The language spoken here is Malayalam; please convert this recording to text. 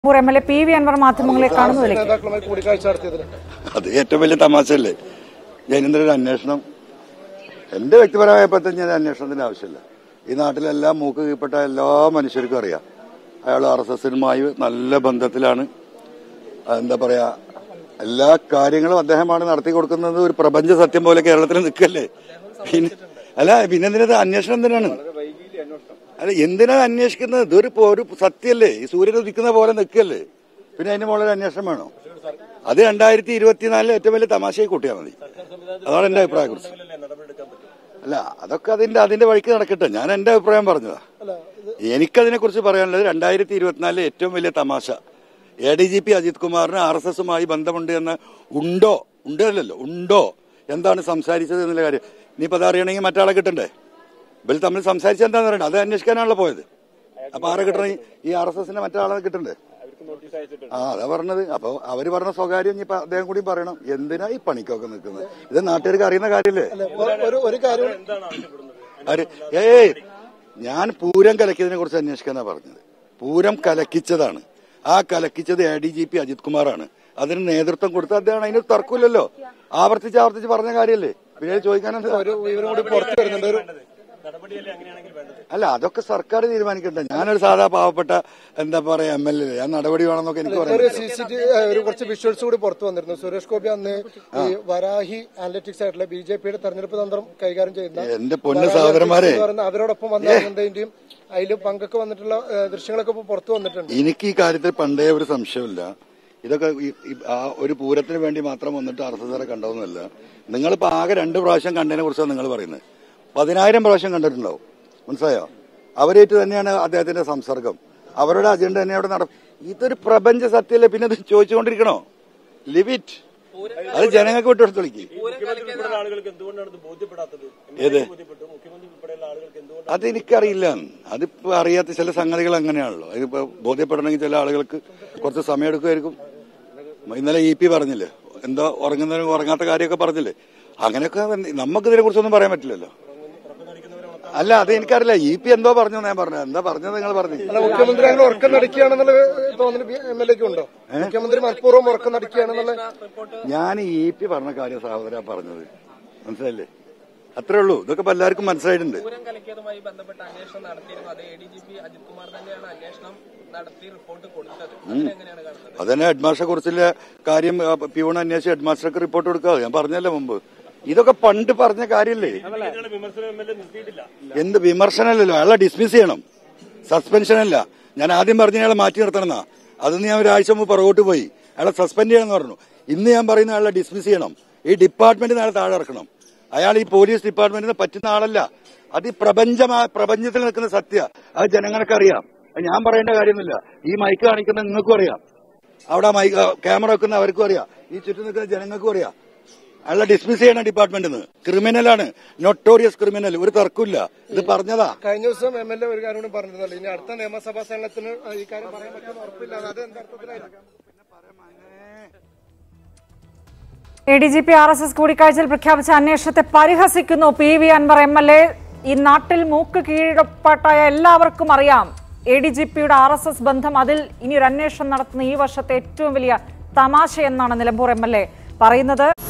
Nilambur M L A P V Anvar മാധ്യമങ്ങളെ കാണുന്നതിലേക്ക് നേതാക്കളുമായി കൂടിക്കാഴ്ച നടത്തിയതിന് അത് ഏറ്റവും വലിയ തമാശയല്ലേ ജൈനേന്ദ്ര ഒരു അന്വേഷണം എന്റെ വ്യക്തിപരമായ പറ്റി അന്വേഷണത്തിന്റെ ആവശ്യമില്ല ഈ നാട്ടിലെല്ലാം മൂക്ക് കീഴ്പ്പെട്ട എല്ലാ മനുഷ്യർക്കും അറിയാം അയാൾ ആർ എസ് എസിനുമായി നല്ല ബന്ധത്തിലാണ് എന്താ പറയാ എല്ലാ കാര്യങ്ങളും അദ്ദേഹമാണ് നടത്തി കൊടുക്കുന്നത് ഒരു പ്രപഞ്ച സത്യം പോലെ കേരളത്തിൽ നിൽക്കല്ലേ പിന്നെ അല്ല പിന്നെ എന്തിനാ അന്വേഷണം എന്തിനാണ് അല്ല എന്തിനാ അന്വേഷിക്കുന്നത് ഇതൊരു പോ- ഒരു സത്യമല്ലേ ഈ സൂര്യൻ ഉദിക്കുന്ന പോലെ നിൽക്കല്ലേ പിന്നെ അതിന് മുകളിൽ ഒരു അന്വേഷണം വേണോ അത് രണ്ടായിരത്തി ഇരുപത്തിനാലിലെ ഏറ്റവും വലിയ തമാശയായി കൂട്ടിയാൽ മതി അതാണ് എന്റെ അഭിപ്രായം കുറിച്ച് അല്ല അതൊക്കെ അതിന്റെ അതിന്റെ വഴിക്ക് നടക്കട്ടെ ഞാൻ എന്റെ അഭിപ്രായം പറഞ്ഞതാ എനിക്കതിനെ കുറിച്ച് പറയാനുള്ളത് രണ്ടായിരത്തി ഇരുപത്തിനാലിലെ ഏറ്റവും വലിയ തമാശ A D G P Ajith കുമാറിന് ആർ എസ് എസുമായി ബന്ധമുണ്ട് എന്ന് ഉണ്ടോ ഉണ്ടല്ലോ ഉണ്ടോ എന്താണ് സംസാരിച്ചത് എന്നുള്ള കാര്യം ഇനിയിപ്പോ അത് അറിയണമെങ്കിൽ മറ്റാളെ കിട്ടണ്ടേ ഇവർ തമ്മിൽ സംസാരിച്ച എന്താന്ന് പറയണ്ട അത് അന്വേഷിക്കാനാണല്ലോ പോയത് അപ്പൊ ആരെ കിട്ടണമെങ്കിൽ ഈ ആർ എസ് എസിന്റെ മറ്റാളെ കിട്ടണ്ടേ ആ അതാ പറഞ്ഞത് അപ്പൊ അവര് പറഞ്ഞ സ്വകാര്യം ഇനിയിപ്പോ അദ്ദേഹം കൂടി പറയണം എന്തിനാ ഈ പണിക്കൊക്കെ നിൽക്കുന്നത് ഇത് നാട്ടുകാർക്ക് അറിയുന്ന കാര്യല്ലേ ഒരു ഒരു കാര്യം ആര് ഏയ് ഞാൻ പൂരം കലക്കിയതിനെ കുറിച്ച് അന്വേഷിക്കാനാ പറഞ്ഞത് പൂരം കലക്കിച്ചതാണ് ആ കലക്കിച്ചത് A D G P Ajith കുമാറാണ് അതിന് നേതൃത്വം കൊടുത്ത അദ്ദേഹം അതിന് തർക്കമില്ലല്ലോ ആവർത്തിച്ച് ആവർത്തിച്ച് പറഞ്ഞ കാര്യല്ലേ പിന്നെ ചോദിക്കാനെന്താ ഒരു വിവരം കൂടി പുറത്തു വരുന്നുണ്ട് ഒരു അല്ല അതൊക്കെ സർക്കാർ തീരുമാനിക്കട്ടെ ഞാനൊരു സാധാ പാവപ്പെട്ട എന്താ പറയാ എം എൽ എ ഞാൻ നടപടി വേണമെന്നൊക്കെ എനിക്ക് പറയാം ഒരു സി സി ടി ഒരു കുറച്ച് വിഷ്വൽസ് കൂടി പുറത്തു വന്നിരുന്നു സുരേഷ് ഗോപി അന്ന് ഈ വരാഹി അനലറ്റിക്സ് ആയിട്ടുള്ള ബി ജെ പിയുടെ തെരഞ്ഞെടുപ്പ് തന്ത്രം കൈകാര്യം ചെയ്യുന്ന എന്റെ പൊന്ന് സഹോദരന്മാരെ എന്ന് പറയുന്ന അവരോടൊപ്പം വന്നതിന്റെയും അതിൽ പങ്കൊക്കെ വന്നിട്ടുള്ള ഏഹ്, ദൃശ്യങ്ങളൊക്കെ ഇപ്പൊ പുറത്തു വന്നിട്ടുണ്ട് എനിക്ക് ഈ കാര്യത്തിൽ പണ്ടേ ഒരു സംശയമില്ല ഇതൊക്കെ ഈ- ഈ ആ ഒരു പൂരത്തിന് വേണ്ടി മാത്രം വന്നിട്ട് അർദ്ധതര കണ്ടതൊന്നുമല്ല നിങ്ങളിപ്പോ ആകെ രണ്ട് പ്രാവശ്യം കണ്ടതിനെ കുറിച്ചാണ് നിങ്ങൾ പറയുന്നത് പതിനായിരം പ്രാവശ്യം കണ്ടിട്ടുണ്ടാവും മനസ്സിലായോ അവരേറ്റ് തന്നെയാണ് അദ്ദേഹത്തിന്റെ സംസർഗം അവരുടെ അജണ്ട തന്നെ അവിടെ നട ഇതൊരു പ്രപഞ്ച സത്യമല്ലേ പിന്നെ ഇത് ചോദിച്ചുകൊണ്ടിരിക്കണോ ലിവ് ഇറ്റ് അത് ജനങ്ങൾക്ക് വിട്ടുകൊടുത്തോളിക്ക് ഏത് അതെനിക്കറിയില്ല അതിപ്പോ അറിയാത്ത ചില സംഗതികൾ അങ്ങനെയാണല്ലോ അതിപ്പോ ബോധ്യപ്പെടണമെങ്കിൽ ചില ആളുകൾക്ക് കുറച്ച് സമയം എടുക്കുമായിരിക്കും ഇന്നലെ ഇ പി പറഞ്ഞില്ലേ എന്തോ ഉറങ്ങുന്നതിന് ഉറങ്ങാത്ത കാര്യമൊക്കെ പറഞ്ഞില്ലേ അങ്ങനെയൊക്കെ നമുക്ക് ഇതിനെ കുറിച്ചൊന്നും പറയാൻ പറ്റില്ലല്ലോ അല്ല അത് എനിക്കറിയില്ല ഇ പി എന്തോ പറഞ്ഞു ഞാൻ പറഞ്ഞു എന്താ പറഞ്ഞത് നിങ്ങൾ പറഞ്ഞു അല്ല മുഖ്യമന്ത്രി അങ്ങനെ ഉറക്കം നടിക്കുകയാണെന്നുള്ള തോന്നൽ എം എൽ എക്ക് ഉണ്ടോ മുഖ്യമന്ത്രി മനഃപൂർവ്വം ഉറക്കം നടിക്കുകയാണെന്നുള്ള ഞാൻ ഈ പി പറഞ്ഞ കാര്യം സഹോദര പറഞ്ഞത് മനസ്സിലായില്ലേ അത്രേ ഉള്ളൂ ഇതൊക്കെ ഇപ്പൊ എല്ലാവർക്കും മനസ്സിലായിട്ടുണ്ട് പൂരം കലക്കിയതുമായി ബന്ധപ്പെട്ട അന്വേഷണം നടത്തിയിരുന്നു അത് A D G P Ajith Kumar തന്നെയാണ് അന്വേഷണം നടത്തി റിപ്പോർട്ട് കൊടുത്തത് അതിനെങ്ങനെയാണ് കാണുന്നത് അതന്നെ ഹെഡ്മാസ്റ്ററെ കുറിച്ചുള്ള കാര്യം ആ, പ്യൂൺ അന്വേഷിച്ച് ഹെഡ്മാസ്റ്റർക്ക് റിപ്പോർട്ട് കൊടുക്കുക ഞാൻ പറഞ്ഞല്ലോ മുമ്പ് ഇതൊക്കെ പണ്ട് പറഞ്ഞ കാര്യല്ലേ എന്ത് വിമർശനമല്ലല്ലോ അയാളെ ഡിസ്മിസ് ചെയ്യണം സസ്പെൻഷൻ അല്ല ഞാൻ ആദ്യം പറഞ്ഞ അയാളെ മാറ്റി നിർത്തണമെന്നാ അതൊന്ന് ഞാൻ ഒരാഴ്ച മുമ്പ് പുറകോട്ട് പോയി അയാളെ സസ്പെൻഡ് ചെയ്യണമെന്ന് പറഞ്ഞു ഇന്ന് ഞാൻ പറയുന്ന അയാളെ ഡിസ്മിസ് ചെയ്യണം ഈ ഡിപ്പാർട്ട്മെന്റ് നാളെ താഴെ ഇറക്കണം അയാൾ ഈ പോലീസ് ഡിപ്പാർട്ട്മെന്റിന് പറ്റുന്ന ആളല്ല അത് ഈ പ്രപഞ്ചമാ പ്രപഞ്ചത്തിൽ നിൽക്കുന്ന സത്യ അത് ജനങ്ങൾക്ക് അറിയാം അത് ഞാൻ പറയേണ്ട കാര്യമൊന്നുമില്ല ഈ മൈക്ക് കാണിക്കുന്ന നിങ്ങൾക്കും അറിയാം അവിടെ മൈക്ക് ക്യാമറ വെക്കുന്ന അവർക്കും അറിയാം ഈ ചുറ്റും നിൽക്കുന്ന ജനങ്ങൾക്കും അറിയാം അയാളെ ഡിസ്മിസ് ചെയ്യണം ഡിപ്പാർട്ട്മെന്റിൽ നിന്ന് ക്രിമിനലാണ് നൊട്ടോറിയസ് ക്രിമിനൽ ഒരു തർക്കമില്ല ഇത് പറഞ്ഞതാ കഴിഞ്ഞ ദിവസം എം എൽ എ ഒരു കാര്യം കൂടി പറഞ്ഞിരുന്നല്ലോ ഇനി അടുത്ത നിയമസഭാ സമ്മേളനത്തിന് ഈ കാര്യം പറയാൻ പറ്റുന്ന ഉറപ്പില്ല അത് എന്താ അർത്ഥത്തിലായിരിക്കും A D G P R S S കൂടിക്കാഴ്ചയിൽ പ്രഖ്യാപിച്ച അന്വേഷണത്തെ പരിഹസിക്കുന്നു P V Anvar M L A ഈ നാട്ടിൽ മൂക്ക് കീഴപ്പാട്ടായ എല്ലാവർക്കും അറിയാം എ ഡി ജി പിയുടെ ആർ എസ് എസ് ബന്ധം അതിൽ ഇനി ഒരു അന്വേഷണം നടത്തുന്ന ഈ വർഷത്തെ ഏറ്റവും വലിയ തമാശ എന്നാണ് നിലമ്പൂർ എം എൽ എ പറയുന്നത്